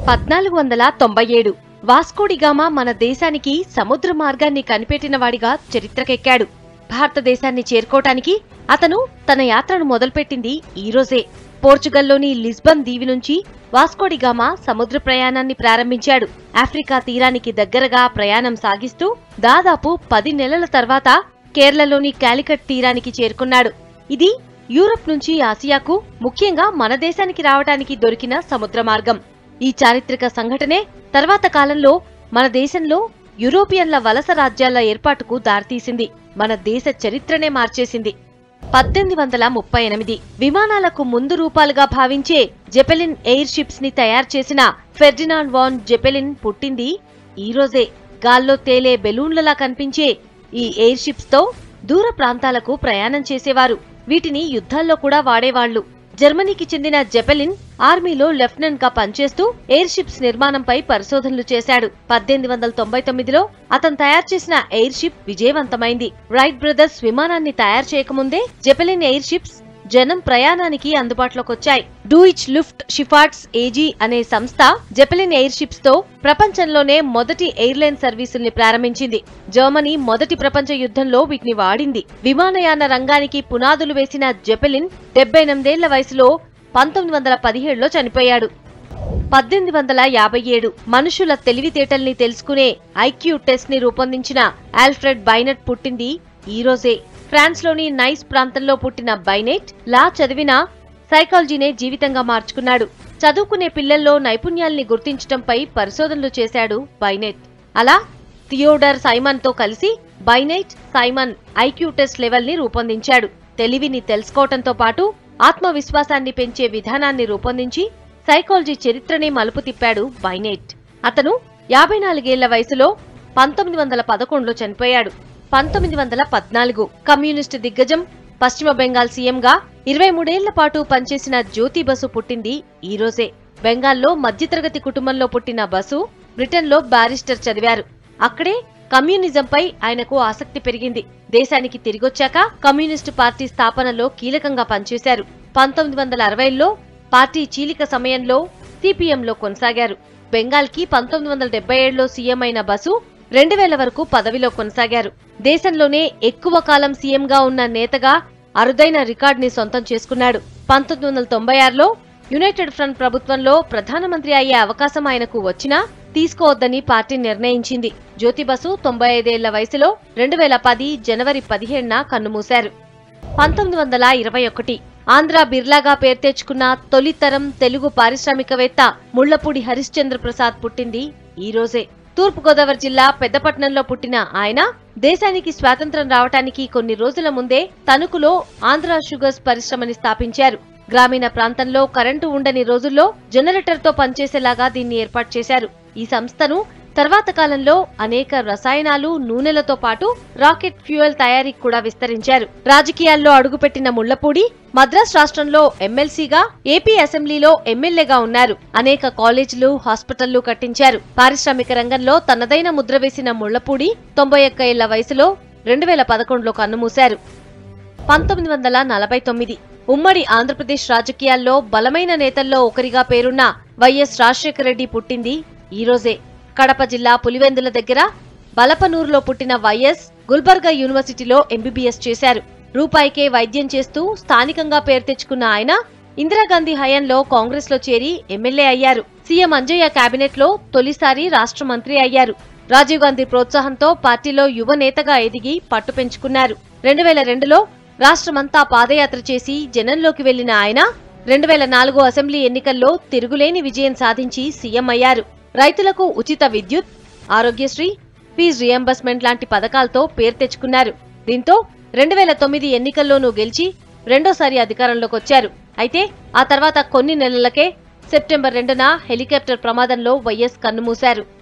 పద్నాలుగు వందల తొంభై ఏడు వాస్కోడిగామా మన దేశానికి సముద్ర మార్గాన్ని కనిపెట్టిన వాడిగా చరిత్రకెక్కాడు భారతదేశాన్ని చేరుకోవటానికి అతను తన యాత్రను మొదలుపెట్టింది ఈ రోజే పోర్చుగల్లోని లిస్బన్ దీవి నుంచి వాస్కోడిగామా సముద్ర ప్రయాణాన్ని ప్రారంభించాడు ఆఫ్రికా తీరానికి దగ్గరగా ప్రయాణం సాగిస్తూ దాదాపు పది నెలల తర్వాత కేరళలోని కాలికట్ తీరానికి చేరుకున్నాడు ఇది యూరప్ నుంచి ఆసియాకు ముఖ్యంగా మన దేశానికి రావడానికి దొరికిన సముద్ర మార్గం ఈ చారిత్రక సంఘటనే తర్వాత కాలంలో మన దేశంలో యూరోపియన్ల వలస రాజ్యాల ఏర్పాటుకు దారితీసింది మన దేశ చరిత్రనే మార్చేసింది పద్దెనిమిది వందల ముప్పై ఎనిమిది విమానాలకు ముందు రూపాలుగా భావించే జెపెలిన్ ఎయిర్ షిప్స్ ని తయారు చేసిన ఫెర్డినాండ్ వాన్ జెపెలిన్ పుట్టింది ఈ రోజే గాల్లో తేలే బెలూన్లలా కనిపించే ఈ ఎయిర్ షిప్స్ తో దూర ప్రాంతాలకు ప్రయాణం చేసేవారు వీటిని యుద్ధాల్లో కూడా వాడేవాళ్లు జర్మనీకి చెందిన జెపెలిన్ ఆర్మీలో లెఫ్టినెంట్ గా పనిచేస్తూ ఎయిర్ షిప్స్ నిర్మాణంపై పరిశోధనలు చేశాడు పద్దెనిమిది వందల తొంభై తొమ్మిదిలో అతను తయారు చేసిన ఎయిర్ షిప్ విజయవంతమైంది రైట్ బ్రదర్స్ విమానాన్ని తయారు చేయకముందే జెపెలిన్ ఎయిర్ షిప్స్ జనం ప్రయాణానికి అందుబాటులోకొచ్చాయి డూయిచ్ లుఫ్ట్ షిఫార్ట్స్ ఏజీ అనే సంస్థ జెపెలిన్ ఎయిర్ షిప్స్ తో ప్రపంచంలోనే మొదటి ఎయిర్లైన్ సర్వీసుల్ని ప్రారంభించింది జర్మనీ మొదటి ప్రపంచ యుద్ధంలో వీటిని వాడింది విమానయాన రంగానికి పునాదులు వేసిన జెపెలిన్ డెబ్బై ఎనిమిదేళ్ల వయసులో పంతొమ్మిది వందల పదిహేడులో చనిపోయాడు పద్దెనిమిది వందల యాభై ఏడు మనుషుల తెలివితేటల్ని తెలుసుకునే ఐక్యూ టెస్ట్ ని రూపొందించిన ఆల్ఫ్రెడ్ బైనట్ పుట్టింది ఈ రోజే ఫ్రాన్స్ లోని నైస్ ప్రాంతంలో పుట్టిన బైనెట్ లా చదివినా సైకాలజీనే జీవితంగా మార్చుకున్నాడు చదువుకునే పిల్లల్లో నైపుణ్యాల్ని గుర్తించటంపై పరిశోధనలు చేశాడు బైనెట్ అలా థియోడర్ సైమన్ తో కలిసి Binet Simon IQ test level ని రూపొందించాడు తెలివిని తెలుసుకోవటంతో పాటు ఆత్మవిశ్వాసాన్ని పెంచే విధానాన్ని రూపొందించి సైకాలజీ చరిత్రనే మలుపు తిప్పాడు బైనైట్ అతను యాభై నాలుగేళ్ల వయసులో పంతొమ్మిది వందల పదకొండులో చనిపోయాడు పంతొమ్మిది వందల పద్నాలుగు కమ్యూనిస్టు దిగ్గజం పశ్చిమ బెంగాల్ సీఎంగా ఇరవై మూడేళ్ల పాటు పనిచేసిన జ్యోతి బసు పుట్టింది ఈ రోజే బెంగాల్లో మధ్యతరగతి కుటుంబంలో పుట్టిన బసు బ్రిటన్లో బ్యారిస్టర్ చదివారు అక్కడే కమ్యూనిజంపై ఆయనకు ఆసక్తి పెరిగింది దేశానికి తిరిగొచ్చాక కమ్యూనిస్టు పార్టీ స్థాపనలో కీలకంగా పనిచేశారు పంతొమ్మిది వందల అరవైలో పార్టీ చీలిక సమయంలో సిపిఎంలో కొనసాగారు బెంగాల్కి పంతొమ్మిది వందల డెబ్బై ఏడులో సీఎం అయిన బసు రెండు వేల వరకు పదవిలో కొనసాగారు దేశంలోనే ఎక్కువ కాలం సీఎంగా ఉన్న నేతగా అరుదైన రికార్డుని సొంతం చేసుకున్నాడు పంతొమ్మిది వందల తొంభై ఆరులో యునైటెడ్ ఫ్రంట్ ప్రభుత్వంలో ప్రధానమంత్రి అయ్యే అవకాశం ఆయనకు వచ్చినా తీసుకోవద్దని పార్టీ నిర్ణయించింది జ్యోతిబసు తొంభై ఐదేళ్ల వయసులో రెండు వేల పది జనవరి పదిహేడున కన్నుమూశారు పంతొమ్మిది వందల ఇరవై ఒకటి ఆంధ్ర బిర్లాగా పేరు తెచ్చుకున్న తొలితరం తెలుగు పారిశ్రామికవేత్త ముళ్లపూడి హరిశ్చంద్ర ప్రసాద్ పుట్టింది ఈ రోజే తూర్పుగోదావరి జిల్లా పెద్దపట్నంలో పుట్టిన ఆయన దేశానికి స్వాతంత్రం రావటానికి కొన్ని రోజుల ముందే తణుకులో ఆంధ్ర షుగర్స్ పరిశ్రమని స్థాపించారు గ్రామీణ ప్రాంతంలో కరెంటు ఉండని రోజుల్లో జనరేటర్తో పనిచేసేలాగా దీన్ని ఏర్పాటు చేశారు ఈ సంస్థను తర్వాత కాలంలో అనేక రసాయనాలు నూనెలతో పాటు రాకెట్ ఫ్యూయల్ తయారీకి కూడా విస్తరించారు రాజకీయాల్లో అడుగుపెట్టిన ముళ్లపూడి మద్రాస్ రాష్ట్రంలో ఎమ్మెల్సీగా ఏపీ అసెంబ్లీలో ఎమ్మెల్యేగా ఉన్నారు అనేక కాలేజీలు హాస్పిటళ్లు కట్టించారు పారిశ్రామిక రంగంలో తనదైన ముద్ర వేసిన ముళ్లపూడి తొంభై ఒక్క ఏళ్ల వయసులో రెండు వేల పదకొండులో కన్నుమూశారు పంతొమ్మిది వందల నలభై తొమ్మిది ఉమ్మడి ఆంధ్రప్రదేశ్ రాజకీయాల్లో బలమైన నేతల్లో ఒకరిగా పేరున్న వైఎస్ రాజశేఖర రెడ్డి పుట్టింది ఈ రోజే కడప జిల్లా పులివెందుల దగ్గర బలపనూరులో పుట్టిన వైఎస్ గుల్బర్గా యూనివర్సిటీలో ఎంబీబీఎస్ చేశారు రూపాయికే వైద్యం చేస్తూ స్థానికంగా పేరు తెచ్చుకున్న ఆయన ఇందిరాగాంధీ హయాంలో కాంగ్రెస్ లో చేరి ఎమ్మెల్యే అయ్యారు సీఎం అంజయ్య కేబినెట్ లో తొలిసారి రాష్ట్ర మంత్రి అయ్యారు రాజీవ్ గాంధీ ప్రోత్సాహంతో పార్టీలో యువ నేతగా ఎదిగి పట్టు పెంచుకున్నారు రెండు వేల రెండులో రాష్ట్రమంతా పాదయాత్ర చేసి జనంలోకి వెళ్లిన ఆయన రెండు వేల నాలుగు అసెంబ్లీ ఎన్నికల్లో తిరుగులేని విజయం సాధించి సీఎం అయ్యారు రైతులకు ఉచిత విద్యుత్ ఆరోగ్యశ్రీ ఫీజు రియంబర్స్మెంట్ లాంటి పథకాలతో పేరు తెచ్చుకున్నారు దీంతో రెండు వేల తొమ్మిది ఎన్నికల్లోనూ గెలిచి రెండోసారి అధికారంలోకి వచ్చారు అయితే ఆ తర్వాత కొన్ని నెలలకే సెప్టెంబర్ రెండున హెలికాప్టర్ ప్రమాదంలో వైఎస్ కన్నుమూశారు